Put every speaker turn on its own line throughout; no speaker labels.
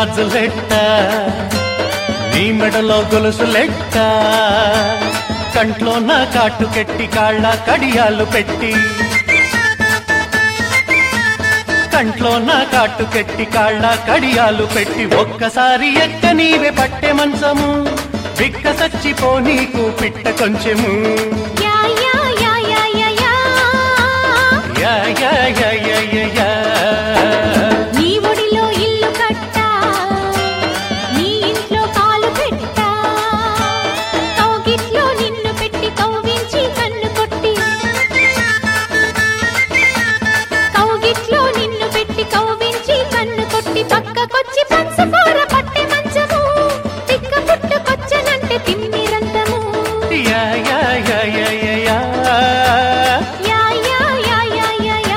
జాజులెట్ట నీ మెడలో గొలుసులెట్ట కంట్లో నా కాటు కెట్టి కాళ్ళ కడియాలు పెట్టి కంట్లో నా కాటు కెట్టి కాళ్ళ కడియాలు పెట్టి ఒక్కసారి ఎక్క నీవే పట్టె మంచము బిక్క సచ్చిపో నీకు పిట్ట కొంచెము
యా యా యా యా యా యా
యా యా యా యా యా యా
నీ ఒడిలో ఇల్లు కట్టా నీ ఇంట్లో కాలు పెట్టా కౌగిట్లో నిన్ను పెట్టి కౌగించి కన్ను కొట్టి కౌగిట్లో నిన్ను పెట్టి కౌగించి కన్ను కొట్టి పక్కకొచ్చి పంచకూర పట్టె మంచము తిక్క పుట్టుకొచ్చనంటే తిమ్మిరంతము
యా యా యా యా యా యా
యా యా యా యా యా యా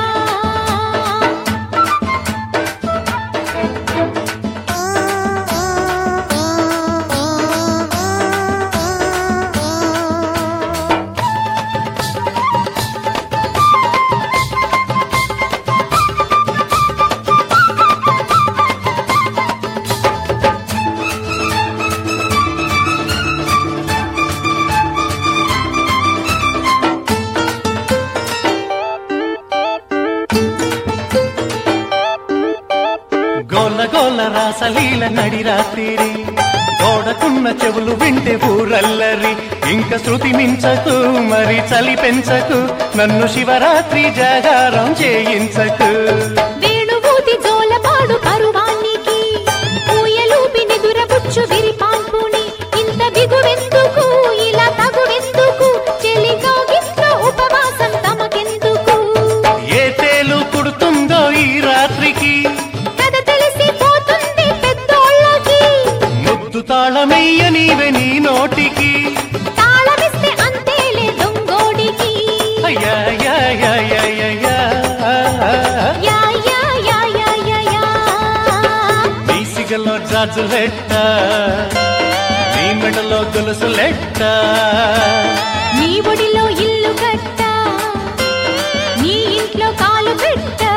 గోల గోల రాసలీల నడి రాత్రి గోడకున్న చెవులు వింటే ఊరల్లరి ఇంక శృతి మించకు మరి చలి పెంచకు నన్ను శివరాత్రి జాగారం చేయించకు
వేణువూతి జోలపాడు పరువానికి ఊయలూపి నిదురబుచ్చు విరిపాన్పుని ఇంత బిగువెందుకు ఇలా తగువెందుకు చెలిగాగిట్లో ఉపవాసం తమకెందుకు
ఏ తేలు కుడుతుందో ఈ రాత్రికి
కథ తెలిసిపోతుంది పెద్దోళ్ళకి
ముద్దు తాళమయ్య నీవే నీ నోటికి
తాళమిస్తే అంతేలే దొంగోడికి
అయ్యా యా యా యా యా యా
యా యా యా యా యా యా
నీ సిగలో జాజులెట్ట నీ మెడలో గొలుసులెట్ట
నీ ఒడిలో ఇల్లు కట్టా నీ ఇంట్లో కాలు పెట్టా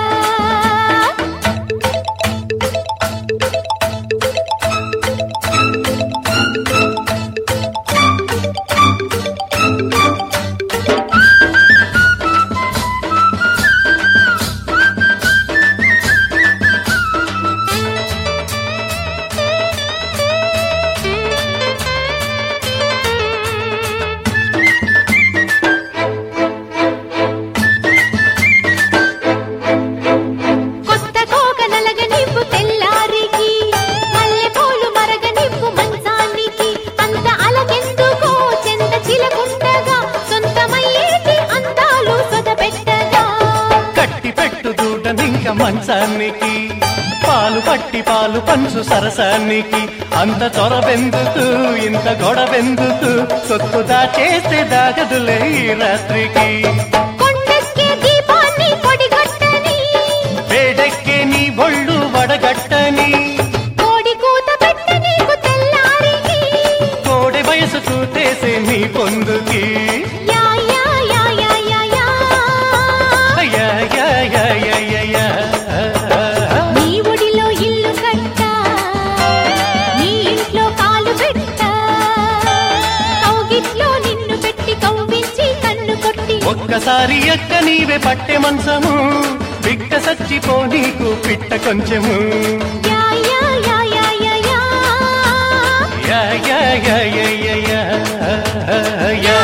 కొత్త కోక నలగ నివ్వు తెల్లారికి మల్లెపూలు మరగ నివ్వు మంచానికి అంత అలగెందుకో చెంత చిలకుండగా సొంతమయ్యేటి అందాలు సొదపెట్టగా
కట్టి పెట్టు దూడనింక మంచానికి పాలు పట్టి పాలు పంచు సరసానికి అంత చొరబెందుకు ఇంత గొడవెందుకు సొత్తు దాచేస్తే దాగదులే ఈ రాత్రికి
కొండెక్కే దీపాన్ని పొడిగొట్టని
వేడెక్కే నీ ఒళ్ళు వడగట్టని
కోడి కూత పెట్ట నీకు తెల్లారికి
కోడె వయసు చూతేసే నీ పొందుకి
యా యా యా యా యా యా
అయ్యా యా యా యా యా యా
నీ ఒడిలో ఇల్లు కట్టా నీ ఇంట్లో కాలు పెట్టా కౌగిట్లో నిన్ను పెట్టి కవ్వించి కన్ను కొట్టి
ఒక్కసారి ఎక్క నీవే పట్టె మంచము బిక్క సచ్చిపో నీకు పిట్ట కొంచెము
యా యా యా యా యా యా
యా యా యా యా యా యా యా